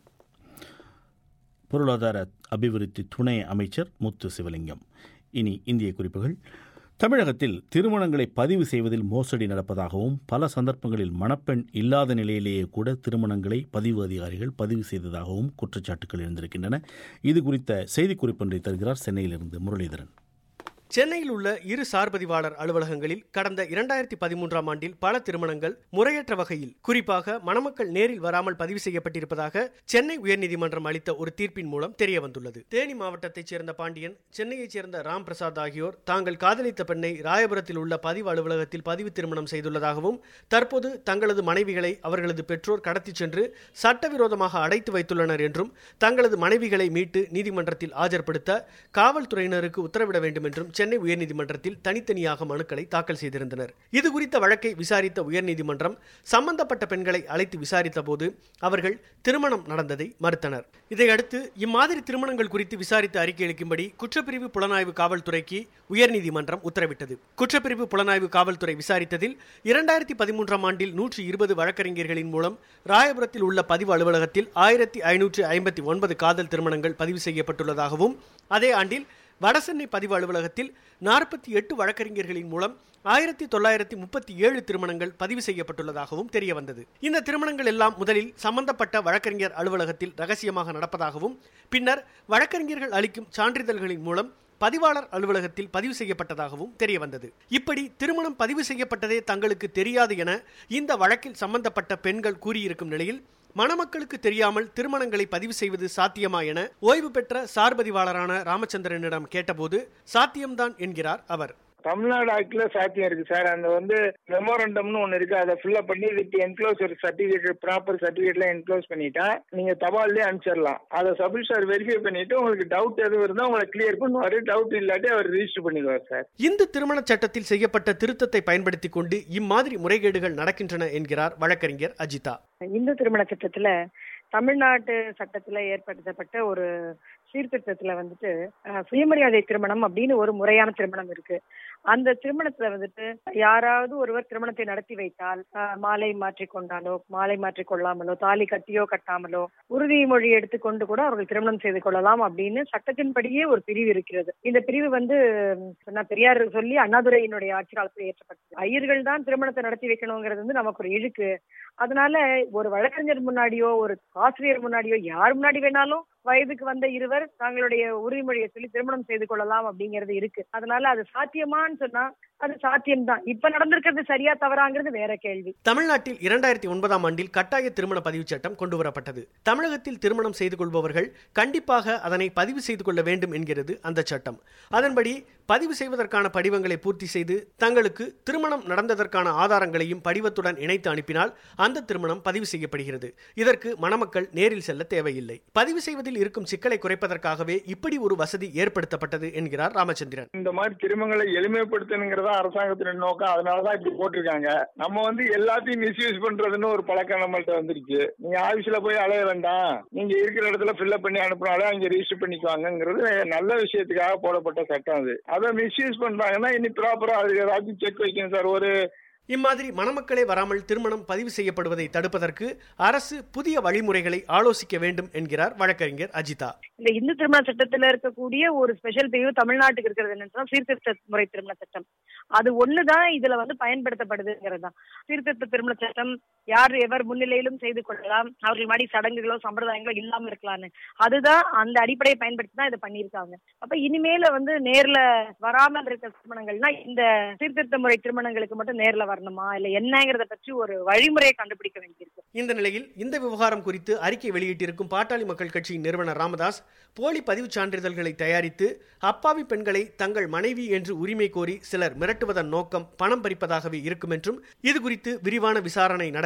[SPEAKER 1] பொருளாதார அபிவிருத்தி துணை அமைச்சர் முத்து சிவலிங்கம் இனி இந்திய குறிப்புகள் தமிழகத்தில் திருமணங்களை பதிவு செய்வதில் மோசடி நடப்பதாகவும் பல சந்தர்ப்பங்களில் மணப்பெண் இல்லாத நிலையிலேயே கூட திருமணங்களை பதிவு அதிகாரிகள் பதிவு செய்ததாகவும் குற்றச்சாட்டுகள் எழுந்திருக்கின்றன இது குறித்த செய்திக்குறிப்பொன்றை தருகிறார் சென்னையிலிருந்து முரளிதரன்
[SPEAKER 13] சென்னையில் உள்ள இரு சார்பதிவாளர் அலுவலகங்களில் கடந்த இரண்டாயிரத்தி பதிமூன்றாம் ஆண்டில் பல திருமணங்கள் முறையற்ற வகையில் குறிப்பாக மணமக்கள் நேரில் வராமல் பதிவு செய்யப்பட்டிருப்பதாக சென்னை உயர்நீதிமன்றம் அளித்த ஒரு தீர்ப்பின் மூலம் தெரிய வந்துள்ளது தேனி மாவட்டத்தைச் சேர்ந்த பாண்டியன் சென்னையைச் சேர்ந்த ராம் பிரசாத் ஆகியோர் தாங்கள் காதலித்த பெண்ணை ராயபுரத்தில் உள்ள பதிவு அலுவலகத்தில் பதிவு திருமணம் செய்துள்ளதாகவும் தற்போது தங்களது மனைவிகளை அவர்களது பெற்றோர் கடத்திச் சென்று சட்டவிரோதமாக அடைத்து வைத்துள்ளனர் என்றும் தங்களது மனைவிகளை மீட்டு நீதிமன்றத்தில் ஆஜர்படுத்த காவல்துறையினருக்கு உத்தரவிட வேண்டும் என்றும் சென்னை உயர்நீதிமன்றத்தில் தனித்தனியாக மனுக்களை தாக்கல் செய்திருந்தனர் இது குறித்த வழக்கை விசாரித்த உயர்நீதிமன்றம் சம்பந்தப்பட்ட பெண்களை அழைத்து விசாரித்த போது அவர்கள் திருமணம் நடந்ததை மறுத்தனர் இதையடுத்து இம்மாதிரி திருமணங்கள் குறித்து விசாரித்து அறிக்கை அளிக்கும்படி குற்றப்பிரிவு புலனாய்வு காவல்துறைக்கு உயர்நீதிமன்றம் உத்தரவிட்டது குற்றப்பிரிவு புலனாய்வு காவல்துறை விசாரித்ததில் இரண்டாயிரத்தி பதிமூன்றாம் ஆண்டில் நூற்றி இருபது வழக்கறிஞர்களின் மூலம் ராயபுரத்தில் உள்ள பதிவு அலுவலகத்தில் ஆயிரத்தி ஐநூற்று ஐம்பத்தி ஒன்பது காதல் திருமணங்கள் பதிவு செய்யப்பட்டுள்ளதாகவும் அதே ஆண்டில் வடசென்னை பதிவு அலுவலகத்தில் நாற்பத்தி எட்டு வழக்கறிஞர்களின் மூலம் ஆயிரத்தி தொள்ளாயிரத்தி முப்பத்தி ஏழு திருமணங்கள் பதிவு செய்யப்பட்டுள்ளதாகவும் தெரிய வந்தது இந்த திருமணங்கள் எல்லாம் முதலில் சம்பந்தப்பட்ட வழக்கறிஞர் அலுவலகத்தில் ரகசியமாக நடப்பதாகவும் பின்னர் வழக்கறிஞர்கள் அளிக்கும் சான்றிதழ்களின் மூலம் பதிவாளர் அலுவலகத்தில் பதிவு செய்யப்பட்டதாகவும் தெரிய வந்தது இப்படி திருமணம் பதிவு செய்யப்பட்டதே தங்களுக்கு தெரியாது என இந்த வழக்கில் சம்பந்தப்பட்ட பெண்கள் கூறியிருக்கும் நிலையில் மணமக்களுக்கு தெரியாமல் திருமணங்களை பதிவு செய்வது சாத்தியமா என ஓய்வு பெற்ற சார்பதிவாளரான ராமச்சந்திரனிடம் கேட்டபோது சாத்தியம்தான் என்கிறார் அவர்
[SPEAKER 14] தமிழ்நாடு ஆக்ட்ல சாத்தியம் இருக்கு சார் அந்த வந்து மெமோரண்டம்னு ஒன்னு இருக்கு அதை ஃபில்அப் பண்ணி வித் என்க்ளோஸ் ஒரு சர்டிபிகேட் ப்ராப்பர் சர்டிபிகேட்ல என்க்ளோஸ் பண்ணிட்டா நீங்க தபால்லே அனுப்பிச்சிடலாம் அதை சபில் சார் வெரிஃபை பண்ணிட்டு உங்களுக்கு டவுட் எதுவும் இருந்தா உங்களை கிளியர் பண்ணுவாரு டவுட் இல்லாட்டி அவர் ரிஜிஸ்டர் பண்ணிடுவார் சார்
[SPEAKER 13] இந்து திருமண சட்டத்தில் செய்யப்பட்ட திருத்தத்தை பயன்படுத்திக் கொண்டு இம்மாதிரி முறைகேடுகள் நடக்கின்றன என்கிறார் வழக்கறிஞர் அஜிதா
[SPEAKER 3] இந்து திருமண சட்டத்துல தமிழ்நாட்டு சட்டத்துல ஏற்படுத்தப்பட்ட ஒரு சீர்திருத்தத்துல வந்துட்டு அஹ், சுயமரியாதை திருமணம் அப்படின்னு ஒரு முறையான திருமணம் இருக்கு அந்த திருமணத்துல வந்துட்டு யாராவது ஒருவர் திருமணத்தை நடத்தி வைத்தால் அஹ், மாலை மாற்றிக் கொண்டாலோ மாலை மாற்றிக் கொள்ளாமலோ தாலி கட்டியோ கட்டாமலோ உறுதிமொழி எடுத்துக்கொண்டு கூட அவர்கள் திருமணம் செய்து கொள்ளலாம் அப்படின்னு சட்டத்தின்படியே ஒரு பிரிவு இருக்கிறது இந்த பிரிவு வந்து உம், சொன்னா பெரியார் சொல்லி அண்ணாதுரையினுடைய ஆட்சி காலத்தில் ஏற்றப்பட்டது ஐயர்கள் தான் திருமணத்தை நடத்தி வைக்கணுங்கிறது வந்து நமக்கு ஒரு இழுக்கு அதனால ஒரு வழக்கறிஞர் முன்னாடியோ ஒரு ஆசிரியர் முன்னாடியோ யார் முன்னாடி வேணாலும் வயதுக்கு வந்த இருவர் தங்களுடைய உறுதிமொழியை சொல்லி திருமணம் செய்து கொள்ளலாம் அப்படிங்கிறது இருக்கு அதனால அது சாத்தியமான்னு சொன்னா அது சாத்தியம்தான் இப்ப நடந்திருக்கிறது சரியா தவறாங்கிறது வேற கேள்வி
[SPEAKER 13] தமிழ்நாட்டில் இரண்டாயிரத்தி ஒன்பதாம் ஆண்டில் கட்டாய திருமண பதிவுச் சட்டம் கொண்டுவரப்பட்டது தமிழகத்தில் திருமணம் செய்து கொள்பவர்கள் கண்டிப்பாக அதனை பதிவு செய்து கொள்ள வேண்டும் என்கிறது அந்த சட்டம் அதன்படி பதிவு செய்வதற்கான படிவங்களை பூர்த்தி செய்து தங்களுக்கு திருமணம் நடந்ததற்கான ஆதாரங்களையும் படிவத்துடன் இணைத்து அனுப்பினால் அந்த திருமணம் பதிவு செய்யப்படுகிறது இதற்கு மணமக்கள் நேரில் செல்ல தேவையில்லை பதிவு செய்வதில் இருக்கும் சிக்கலை குறைப்பதற்காகவே இப்படி ஒரு வசதி ஏற்படுத்தப்பட்டது என்கிறார் ராமச்சந்திரன்
[SPEAKER 14] இந்த மாதிரி திருமணங்களை எளிமைப்படுத்தணுங்கிறதா அரசாங்கத்தின் நோக்கம் அதனாலதான் இப்படி போட்டிருக்காங்க நம்ம வந்து எல்லாத்தையும் மிஸ்யூஸ் பண்றதுன்னு ஒரு பழக்கம் நம்மள்ட்ட வந்துருச்சு நீங்க ஆபீஸ்ல போய் அலைய வேண்டாம் நீங்க இருக்கிற இடத்துல ஃபில்அப் பண்ணி அனுப்புனாலே அங்க ரிஜிஸ்டர் பண்ணிக்குவாங்கங்கிறது நல்ல விஷயத்துக்காக போடப்பட்ட சட்டம் அது அதை மிஸ்யூஸ் பண்றாங்கன்னா இனி ப்ராப்பரா அதுக்கு ஏதாச்சும் செக் வைக்கணும் சார் ஒரு
[SPEAKER 13] இம்மாதிரி மணமக்களே வராமல் திருமணம் பதிவு செய்யப்படுவதை தடுப்பதற்கு அரசு புதிய வழிமுறைகளை ஆலோசிக்க வேண்டும் என்கிறார் வழக்கறிஞர் அஜிதா
[SPEAKER 3] இந்த இந்து திருமண சட்டத்துல இருக்கக்கூடிய ஒரு ஸ்பெஷல் பிரிவு தமிழ்நாட்டுக்கு இருக்கிறது என்னன்னு சொன்னா சீர்திருத்த முறை திருமண சட்டம் அது ஒண்ணுதான் இதுல வந்து பயன்படுத்தப்படுதுங்கிறது தான் சீர்திருத்த திருமண சட்டம் யார் எவர் முன்னிலையிலும் செய்து கொள்ளலாம் அவர்கள் மாதிரி சடங்குகளோ சம்பிரதாயங்களோ இல்லாம இருக்கலாம்னு அதுதான் அந்த அடிப்படையை பயன்படுத்தி தான் இதை பண்ணியிருக்காங்க அப்ப இனிமேல வந்து நேர்ல வராமல் இருக்க திருமணங்கள்னா இந்த சீர்திருத்த முறை திருமணங்களுக்கு மட்டும் நேர்ல வரணுமா இல்ல என்னங்கிறத பற்றி ஒரு வழிமுறையை கண்டுபிடிக்க வேண்டியிருக்கு
[SPEAKER 13] இந்த நிலையில் இந்த விவகாரம் குறித்து அறிக்கை வெளியிட்டிருக்கும் பாட்டாளி மக்கள் கட்சியின் நிறுவனர் ராமதாஸ் போலி பதிவுச் சான்றிதழ்களை தயாரித்து அப்பாவி பெண்களை தங்கள் மனைவி என்று உரிமை கோரி சிலர் மிரட்டுவதன் நோக்கம் பணம் பறிப்பதாகவே இருக்கும் என்றும் இது குறித்து விரிவான விசாரணை நடத்தி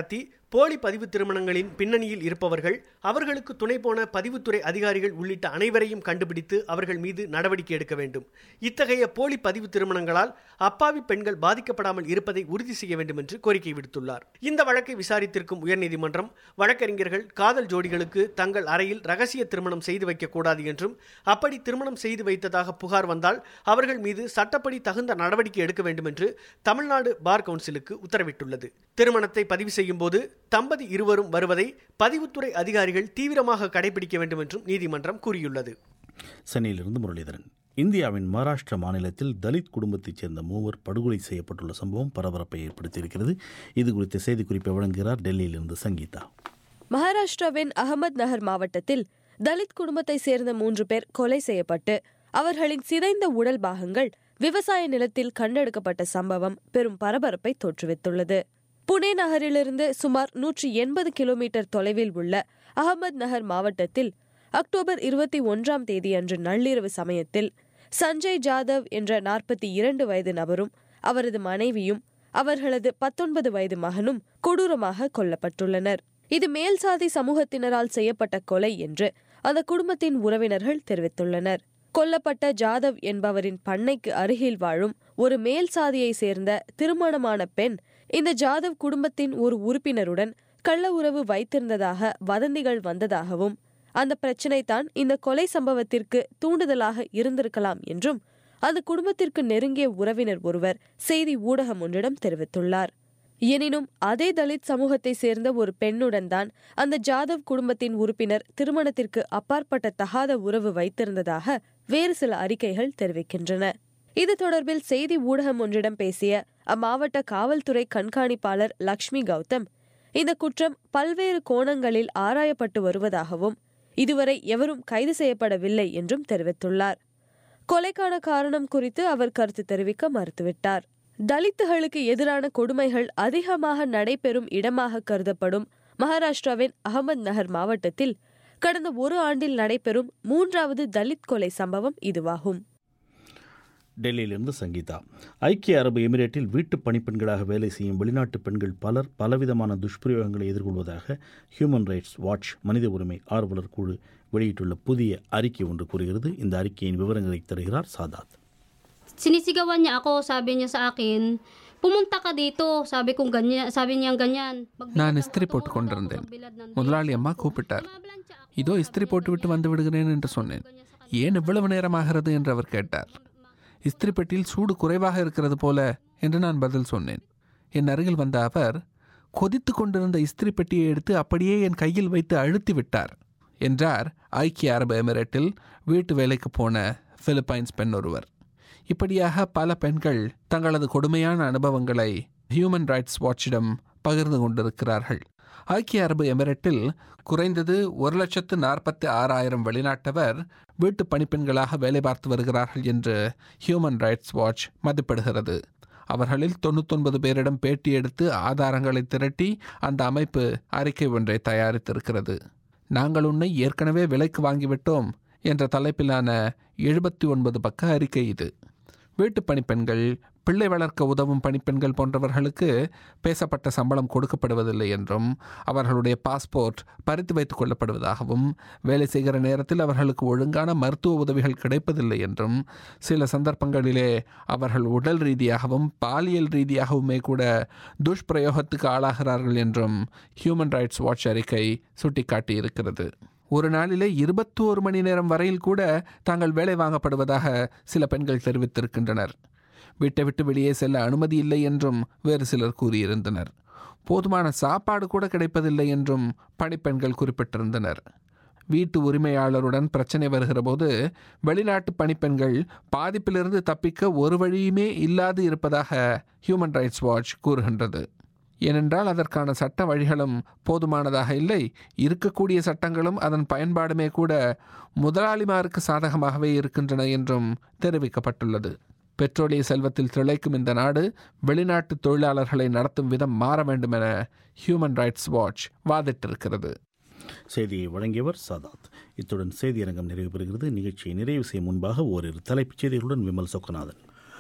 [SPEAKER 13] போலி பதிவு திருமணங்களின் பின்னணியில் இருப்பவர்கள் அவர்களுக்கு துணை போன பதிவுத்துறை அதிகாரிகள் உள்ளிட்ட அனைவரையும் கண்டுபிடித்து அவர்கள் மீது நடவடிக்கை எடுக்க வேண்டும் இத்தகைய போலி பதிவு திருமணங்களால் அப்பாவி பெண்கள் பாதிக்கப்படாமல் இருப்பதை உறுதி செய்ய வேண்டும் என்று கோரிக்கை விடுத்துள்ளார் இந்த வழக்கை விசாரித்திருக்கும் உயர்நீதிமன்றம் வழக்கறிஞர்கள் காதல் ஜோடிகளுக்கு தங்கள் அறையில் ரகசிய திருமணம் செய்து வைக்கக்கூடாது என்றும் அப்படி திருமணம் செய்து வைத்ததாக புகார் வந்தால் அவர்கள் மீது சட்டப்படி தகுந்த நடவடிக்கை எடுக்க வேண்டும் என்று தமிழ்நாடு பார் கவுன்சிலுக்கு உத்தரவிட்டுள்ளது திருமணத்தை பதிவு செய்யும் போது தம்பதி இருவரும் வருவதை பதிவுத்துறை அதிகாரிகள் தீவிரமாக கடைபிடிக்க வேண்டும் என்றும் நீதிமன்றம் கூறியுள்ளது
[SPEAKER 1] சென்னையிலிருந்து முரளிதரன் இந்தியாவின் மகாராஷ்டிரா மாநிலத்தில் தலித் குடும்பத்தைச் சேர்ந்த மூவர் படுகொலை செய்யப்பட்டுள்ள சம்பவம் பரபரப்பை ஏற்படுத்தியிருக்கிறது இது குறித்த செய்திக்குறிப்பை வழங்குகிறார் டெல்லியிலிருந்து சங்கீதா
[SPEAKER 6] மகாராஷ்டிராவின் அகமது நகர் மாவட்டத்தில் தலித் குடும்பத்தை சேர்ந்த மூன்று பேர் கொலை செய்யப்பட்டு அவர்களின் சிதைந்த உடல் பாகங்கள் விவசாய நிலத்தில் கண்டெடுக்கப்பட்ட சம்பவம் பெரும் பரபரப்பை தோற்றுவித்துள்ளது புனே நகரிலிருந்து சுமார் நூற்றி எண்பது கிலோமீட்டர் தொலைவில் உள்ள அகமது நகர் மாவட்டத்தில் அக்டோபர் இருபத்தி ஒன்றாம் தேதியன்று நள்ளிரவு சமயத்தில் சஞ்சய் ஜாதவ் என்ற நாற்பத்தி இரண்டு வயது நபரும் அவரது மனைவியும் அவர்களது பத்தொன்பது வயது மகனும் கொடூரமாக கொல்லப்பட்டுள்ளனர் இது மேல்சாதி சமூகத்தினரால் செய்யப்பட்ட கொலை என்று அந்த குடும்பத்தின் உறவினர்கள் தெரிவித்துள்ளனர் கொல்லப்பட்ட ஜாதவ் என்பவரின் பண்ணைக்கு அருகில் வாழும் ஒரு மேல் சாதியை சேர்ந்த திருமணமான பெண் இந்த ஜாதவ் குடும்பத்தின் ஒரு உறுப்பினருடன் கள்ள உறவு வைத்திருந்ததாக வதந்திகள் வந்ததாகவும் அந்த பிரச்சினை தான் இந்த கொலை சம்பவத்திற்கு தூண்டுதலாக இருந்திருக்கலாம் என்றும் அந்த குடும்பத்திற்கு நெருங்கிய உறவினர் ஒருவர் செய்தி ஊடகம் ஒன்றிடம் தெரிவித்துள்ளார் எனினும் அதே தலித் சமூகத்தை சேர்ந்த ஒரு பெண்ணுடன் தான் அந்த ஜாதவ் குடும்பத்தின் உறுப்பினர் திருமணத்திற்கு அப்பாற்பட்ட தகாத உறவு வைத்திருந்ததாக வேறு சில அறிக்கைகள் தெரிவிக்கின்றன இது தொடர்பில் செய்தி ஊடகம் ஒன்றிடம் பேசிய அம்மாவட்ட காவல்துறை கண்காணிப்பாளர் லக்ஷ்மி கௌதம் இந்த குற்றம் பல்வேறு கோணங்களில் ஆராயப்பட்டு வருவதாகவும் இதுவரை எவரும் கைது செய்யப்படவில்லை என்றும் தெரிவித்துள்ளார் கொலைக்கான காரணம் குறித்து அவர் கருத்து தெரிவிக்க மறுத்துவிட்டார் தலித்துகளுக்கு எதிரான கொடுமைகள் அதிகமாக நடைபெறும் இடமாக கருதப்படும் மகாராஷ்டிராவின் அகமது நகர் மாவட்டத்தில் கடந்த ஒரு ஆண்டில் நடைபெறும் மூன்றாவது தலித் கொலை சம்பவம் இதுவாகும்
[SPEAKER 1] டெல்லியிலிருந்து சங்கீதா ஐக்கிய அரபு எமிரேட்டில் வீட்டு பணிப்பெண்களாக வேலை செய்யும் வெளிநாட்டு பெண்கள் பலர் பலவிதமான துஷ்பிரயோகங்களை எதிர்கொள்வதாக ஹியூமன் ரைட்ஸ் வாட்ச் மனித உரிமை ஆர்வலர் குழு வெளியிட்டுள்ள புதிய அறிக்கை ஒன்று கூறுகிறது இந்த அறிக்கையின் விவரங்களை தருகிறார் சாதாத்
[SPEAKER 15] sinisigawan niya ako, sabi niya sa akin, pumunta ka dito, sabi kong ganyan, sabi niya ganyan.
[SPEAKER 16] நான் இஸ்திரி போட்டு கொண்டிருந்தேன் முதலாளி அம்மா கூப்பிட்டார் இதோ இஸ்திரி போட்டுவிட்டு வந்து விடுகிறேன் என்று சொன்னேன் ஏன் இவ்வளவு நேரமாகிறது என்று அவர் கேட்டார் இஸ்திரி பெட்டியில் சூடு குறைவாக இருக்கிறது போல என்று நான் பதில் சொன்னேன் என் அருகில் வந்த அவர் கொதித்து கொண்டிருந்த இஸ்திரி பெட்டியை எடுத்து அப்படியே என் கையில் வைத்து அழுத்தி விட்டார் என்றார் ஐக்கிய அரபு எமிரேட்டில் வீட்டு வேலைக்கு போன பிலிப்பைன்ஸ் பெண் ஒருவர் இப்படியாக பல பெண்கள் தங்களது கொடுமையான அனுபவங்களை ஹியூமன் ரைட்ஸ் வாட்சிடம் பகிர்ந்து கொண்டிருக்கிறார்கள் ஐக்கிய அரபு எமிரேட்டில் குறைந்தது ஒரு லட்சத்து நாற்பத்தி ஆறாயிரம் வெளிநாட்டவர் வீட்டு பணிப்பெண்களாக வேலை பார்த்து வருகிறார்கள் என்று ஹியூமன் ரைட்ஸ் வாட்ச் மதிப்பிடுகிறது அவர்களில் தொண்ணூத்தொன்பது பேரிடம் பேட்டி எடுத்து ஆதாரங்களை திரட்டி அந்த அமைப்பு அறிக்கை ஒன்றை தயாரித்திருக்கிறது நாங்கள் உன்னை ஏற்கனவே விலைக்கு வாங்கிவிட்டோம் என்ற தலைப்பிலான எழுபத்தி ஒன்பது பக்க அறிக்கை இது வீட்டு பணிப்பெண்கள் பிள்ளை வளர்க்க உதவும் பணிப்பெண்கள் போன்றவர்களுக்கு பேசப்பட்ட சம்பளம் கொடுக்கப்படுவதில்லை என்றும் அவர்களுடைய பாஸ்போர்ட் பறித்து வைத்துக் கொள்ளப்படுவதாகவும் வேலை செய்கிற நேரத்தில் அவர்களுக்கு ஒழுங்கான மருத்துவ உதவிகள் கிடைப்பதில்லை என்றும் சில சந்தர்ப்பங்களிலே அவர்கள் உடல் ரீதியாகவும் பாலியல் ரீதியாகவுமே கூட துஷ்பிரயோகத்துக்கு ஆளாகிறார்கள் என்றும் ஹியூமன் ரைட்ஸ் வாட்ச் அறிக்கை சுட்டிக்காட்டியிருக்கிறது ஒரு நாளிலே இருபத்தோரு மணி நேரம் வரையில் கூட தாங்கள் வேலை வாங்கப்படுவதாக சில பெண்கள் தெரிவித்திருக்கின்றனர் வீட்டை விட்டு வெளியே செல்ல அனுமதி இல்லை என்றும் வேறு சிலர் கூறியிருந்தனர் போதுமான சாப்பாடு கூட கிடைப்பதில்லை என்றும் பணிப்பெண்கள் குறிப்பிட்டிருந்தனர் வீட்டு உரிமையாளருடன் பிரச்சனை வருகிற போது வெளிநாட்டு பணிப்பெண்கள் பாதிப்பிலிருந்து தப்பிக்க ஒரு வழியுமே இல்லாது இருப்பதாக ஹியூமன் ரைட்ஸ் வாட்ச் கூறுகின்றது ஏனென்றால் அதற்கான சட்ட வழிகளும் போதுமானதாக இல்லை இருக்கக்கூடிய சட்டங்களும் அதன் பயன்பாடுமே கூட முதலாளிமாருக்கு சாதகமாகவே இருக்கின்றன என்றும் தெரிவிக்கப்பட்டுள்ளது பெட்ரோலிய செல்வத்தில் திளைக்கும் இந்த நாடு வெளிநாட்டு தொழிலாளர்களை நடத்தும் விதம் மாற வேண்டும் என ஹியூமன் ரைட்ஸ் வாட்ச் வாதிட்டிருக்கிறது
[SPEAKER 1] செய்தியை வழங்கியவர் சாதாத் இத்துடன் செய்தியரங்கம் நிறைவு பெறுகிறது நிகழ்ச்சியை நிறைவு செய்யும் முன்பாக ஓரிரு தலைப்புச் செய்திகளுடன் விமல் சொக்கநாதன்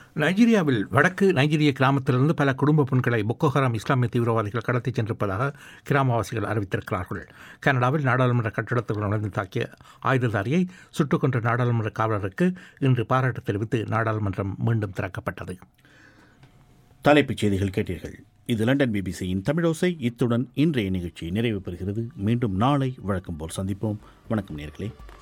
[SPEAKER 5] நைஜீரியாவில் வடக்கு நைஜீரிய கிராமத்திலிருந்து பல குடும்ப பெண்களை பொக்கோஹராம் இஸ்லாமிய தீவிரவாதிகள் கடத்திச் சென்றிருப்பதாக கிராமவாசிகள் அறிவித்திருக்கிறார்கள் கனடாவில் நாடாளுமன்ற கட்டிடத்தில் நுழைந்து தாக்கிய ஆயுததாரியை சுட்டுக் கொன்ற நாடாளுமன்ற காவலருக்கு இன்று பாராட்டு தெரிவித்து நாடாளுமன்றம் மீண்டும் திறக்கப்பட்டது
[SPEAKER 1] தலைப்புச் செய்திகள் கேட்டீர்கள் இது லண்டன் பிபிசியின் தமிழோசை இத்துடன் இன்றைய நிகழ்ச்சி நிறைவு பெறுகிறது மீண்டும் நாளை வழக்கம் போல் சந்திப்போம் வணக்கம் நேர்களே